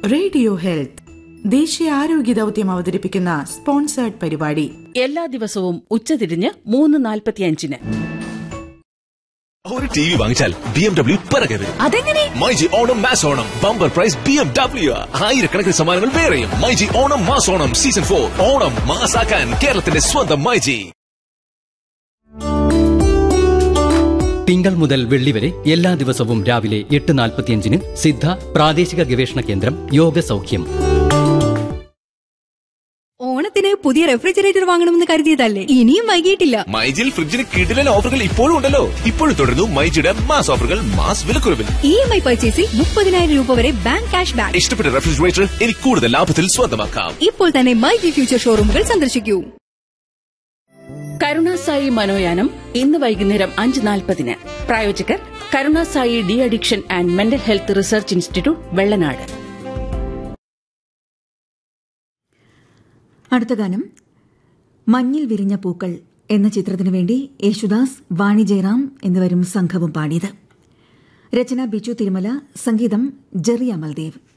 radio health ദേശീയ ആരോഗ്യ ദൗത്യം അവതരിപ്പിക്കുന്ന സ്പോൺസേർഡ് പരിപാടി എല്ലാ ദിവസവും ഉച്ചതിരിഞ്ഞ് മൂന്ന് നാൽപ്പത്തിയഞ്ചിന് ഒരു ടി വി വാങ്ങിച്ചാൽ ബി എം ഡബ്ല്യു പിറകരുത് അതെങ്ങനെ myG Onam mass Onam bumper prize B M W ആയിരക്കണക്കിന് സമ്മാനങ്ങൾ വേറെയും myG Onam mass Onam season for Onam മാസാക്കാൻ കേരളത്തിന്റെ സ്വന്തം മൈജി തിങ്കൾ മുതൽ വെള്ളി വരെ എല്ലാ ദിവസവും രാവിലെ എട്ട് നാൽപ്പത്തിയഞ്ചിന് സിദ്ധ പ്രാദേശിക ഗവേഷണ കേന്ദ്രം യോഗ സൗഖ്യം ഓണത്തിന് പുതിയ റെഫ്രിജറേറ്റർ വാങ്ങണമെന്ന് കരുതിയതല്ലേ ഇനിയും വൈകിയിട്ടില്ല മൈജിൽ ഫ്രിഡ്ജിന് കിടിലൻ ഓഫറുകൾ ഇപ്പോഴും ഉണ്ടല്ലോ ഇപ്പോഴും തുടരുന്നു മൈജിയുടെ മാസ് ഓഫറുകൾ മാസ് വിലക്കുറവിൽ ഇ എം ഐ പർച്ചേസിൽ മുപ്പതിനായിരം രൂപ വരെ ബാങ്ക് ക്യാഷ് ബാക്ക് ഇഷ്ടപ്പെട്ട റെഫ്രിജറേറ്റർ ഇനി കൂടുതൽ ലാഭത്തിൽ സ്വന്തമാക്കാം ഇപ്പോൾ തന്നെ മൈ ജി ഫ്യൂച്ചർ ഷോറൂമുകൾ സന്ദർശിക്കൂ കരുണാസായി മനോയാനം ഇന്ന് വൈകുന്നേരം അഞ്ച് നാൽപ്പതിന് പ്രായോജകർ Karunasai de addiction and mental health research institute Vellanad അടുത്ത ഗാനം മഞ്ഞിൽ വിരിഞ്ഞ പൂക്കൾ എന്ന ചിത്രത്തിനു വേണ്ടി യേശുദാസ് വാണി ജയറാം എന്നിവരും സംഘവും പാടിയത് രചന ബിജു തിരുമല സംഗീതം ജെറി അമൽദേവ്